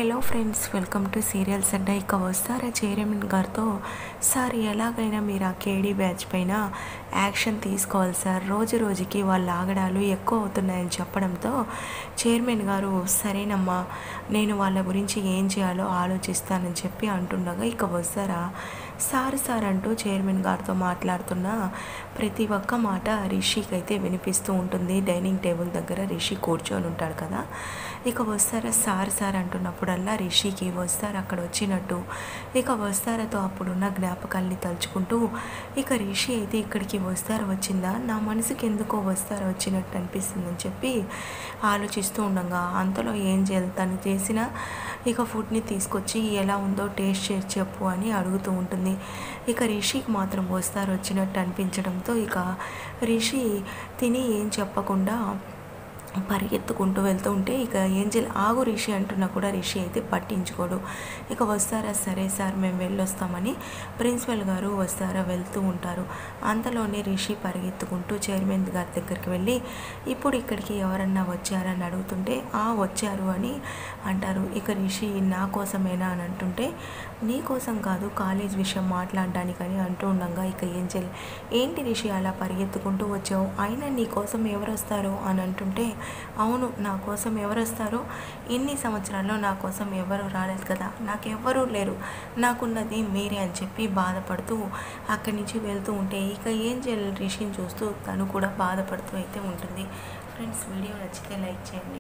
hello friends welcome to serials అడ్డా ఇక వస్తారా చైర్మన్ గారితో సార్ ఎలాగైనా మీరు ఆ కేడీ బ్యాచ్ పైన యాక్షన్ తీసుకోవాలి సార్ రోజు రోజుకి వాళ్ళ ఆగడాలు ఎక్కువ అవుతున్నాయని చెప్పడంతో చైర్మన్ గారు సరేనమ్మా నేను వాళ్ళ గురించి ఏం చేయాలో ఆలోచిస్తానని చెప్పి అంటుండగా ఇక వస్తారా సార్ సార్ అంటూ చైర్మన్ గారితో మాట్లాడుతున్న ప్రతి ఒక్క మాట రిషికి అయితే వినిపిస్తూ ఉంటుంది డైనింగ్ టేబుల్ దగ్గర రిషి కూర్చొని ఉంటాడు కదా ఇక వస్తారా సార్ సార్ అంటున్నప్పుడల్లా రిషికి వస్తారు అక్కడ వచ్చినట్టు ఇక వస్తారతో అప్పుడున్న జ్ఞాపకాల్ని తలుచుకుంటూ ఇక రిషి అయితే ఇక్కడికి వస్తారు వచ్చిందా నా మనసుకి ఎందుకో వస్తారు వచ్చినట్టు అనిపిస్తుందని చెప్పి ఆలోచిస్తూ ఉండగా అంతలో ఏం చేయాలి తను చేసిన ఇక ఫుడ్ని తీసుకొచ్చి ఎలా ఉందో టేస్ట్ చేసి చెప్పు అని అడుగుతూ ఉంటుంది ఇక రిషికి మాత్రం వస్తారు వచ్చినట్టు అనిపించడంతో ఇక రిషి తిని ఏం చెప్పకుండా పరిగెత్తుకుంటూ వెళ్తూ ఉంటే ఇక ఏంజల్ ఆగు రిషి అంటున్నా కూడా రిషి అయితే పట్టించుకోడు ఇక వస్తారా సరే సార్ మేము వెళ్ళొస్తామని ప్రిన్సిపల్ గారు వస్తారా వెళ్తూ ఉంటారు అంతలోనే రిషి పరిగెత్తుకుంటూ చైర్మన్ గారి దగ్గరికి వెళ్ళి ఇప్పుడు ఇక్కడికి ఎవరన్నా వచ్చారని అడుగుతుంటే ఆ వచ్చారు అని అంటారు ఇక రిషి నా కోసమేనా అని అంటుంటే నీ కోసం కాదు కాలేజ్ విషయం మాట్లాడడానికని అంటూ ఉండగా ఇక ఏంజల్ ఏంటి రిషి అలా పరిగెత్తుకుంటూ వచ్చావు అయినా నీ కోసం ఎవరు వస్తారు అని అంటుంటే అవును నా కోసం ఎవరు వస్తారో ఇన్ని సంవత్సరాల్లో నా కోసం ఎవరు రాలేదు కదా నాకెవ్వరూ లేరు నాకున్నది మీరే అని చెప్పి బాధపడుతూ అక్కడి నుంచి వెళ్తూ ఉంటే ఇక ఏం చేయాలి రిషిని చూస్తూ తను కూడా బాధపడుతూ అయితే ఉంటుంది ఫ్రెండ్స్ వీడియో నచ్చితే లైక్ చేయండి